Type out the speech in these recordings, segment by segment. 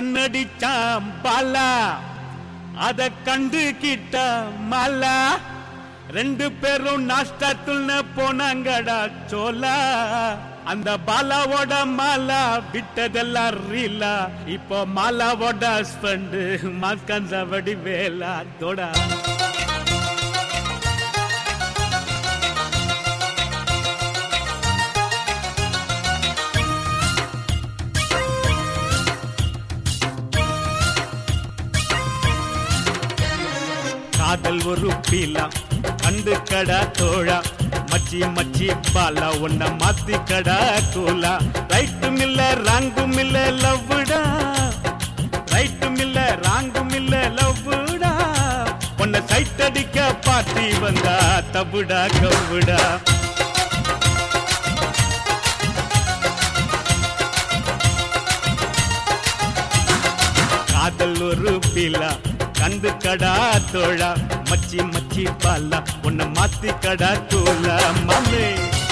கண்ணடிச்சாம் பாலா அத கண்டு கிட்ட மாலா ரெண்டு பேரும் நாஷ்டத்துல்னு போனாங்கடா சோலா அந்த பாலாவோட மாலா விட்டதெல்லாம் ரீலா இப்போ மாலாவோட ஹஸ்பண்ட் மாஸ்கன்சவடி வேலா தோடா காதல் ஒரு பீலா கண்டு கடா தோழா மச்சி மச்சி பாலா உன்னை மாத்தி கடா கூலா ரைட்டும் இல்ல ராங்கும் இல்ல லவ்வுடா ரைட்டும் இல்ல ராங்கும் இல்ல லவ்வுடா உன்னை சைட் அடிக்க பாத்தி வந்தா தபுடா கவ்வுடா காதல் ஒரு பீலா கண்டு கடா தோழா மச்சி மச்சி பாலா உன்னை மாத்தி கடா தோலா மாமே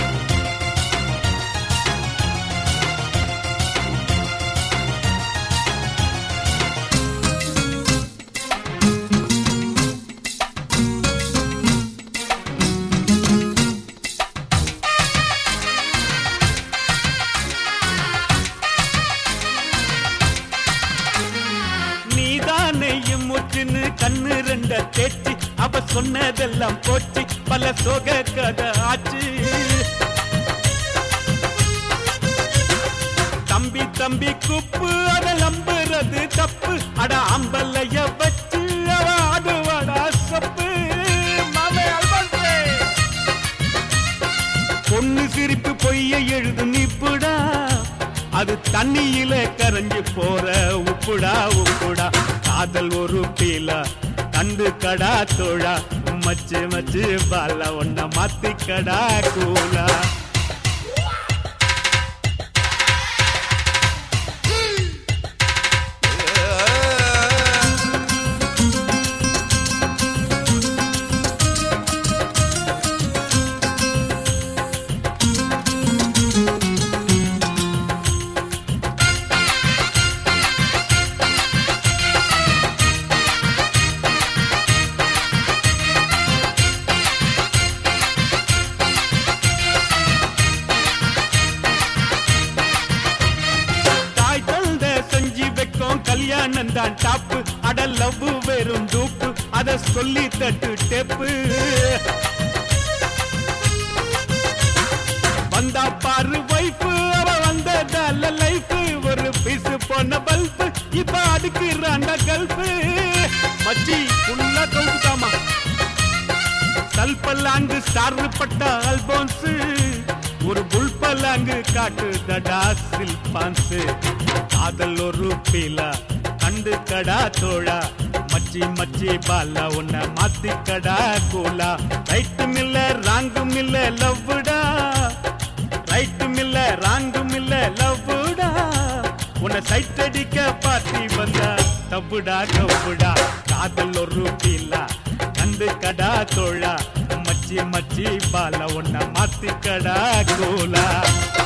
நீதானேயும் முச்சுன்னு கண்ணு ரெண்ட தேச்சு அவ சொன்னதெல்லாம் போச்சு பல சோக கதை ஆச்சு தம்பி தம்பி குப்பு அத நம்புறது தப்பு அட அம்பலைய வச்சு அவ ஆடுவாடா சப்பு மாமே அல்பான்சே. பொண்ணு சிரிப்பு பொய்ய எழுது நிப்புடா அது தண்ணியில கரைஞ்சு போற உப்புடா உப்புடா காதல் ஒரு பீலா கண்டு கடா தோழா மச்சு மச்சு பாலா ஒன்ன மாத்தி கடா கூலா தாய் தந்த செஞ்சு வைக்கும் கல்யாணம் தான் டாப்பு அட லவ் வெறும் டூப்பு அத சொல்லி தட்டு டெப்பு வந்தா பாரு வைஃப் அவ வந்ததால லைஃப் ஒரு பீஸ் போன பல்ப் இப்ப அடுக்குறாண்ட கல்ப் மச்சி ஃபுல்லா கவுத்துட்டாமா கல்பல்லாங்கு சாறு பட்ட அல்போன்ஸ் ஒரு புல்பல்லாங்கு காட்டுதடா சில்பான்ஸ் காதல் ஒரு பீலா கண்டு கடா தோழா மச்சி மச்சி பாலா உன்னை மாத்தி கடா கூலா ரைட்டும் இல்ல ராங்கும் இல்ல லவ்வுடா ரைட்டும் இல்ல ராங்கும் இல்ல லவ்வுடா உன்னை சைட் அடிக்க பாத்தி வந்தா தப்புடா கவுடா காதல் ஒரு பீலா கண்டு கடா தோழா மச்சி மச்சி பால உன்னை மாத்தி கடா கோலா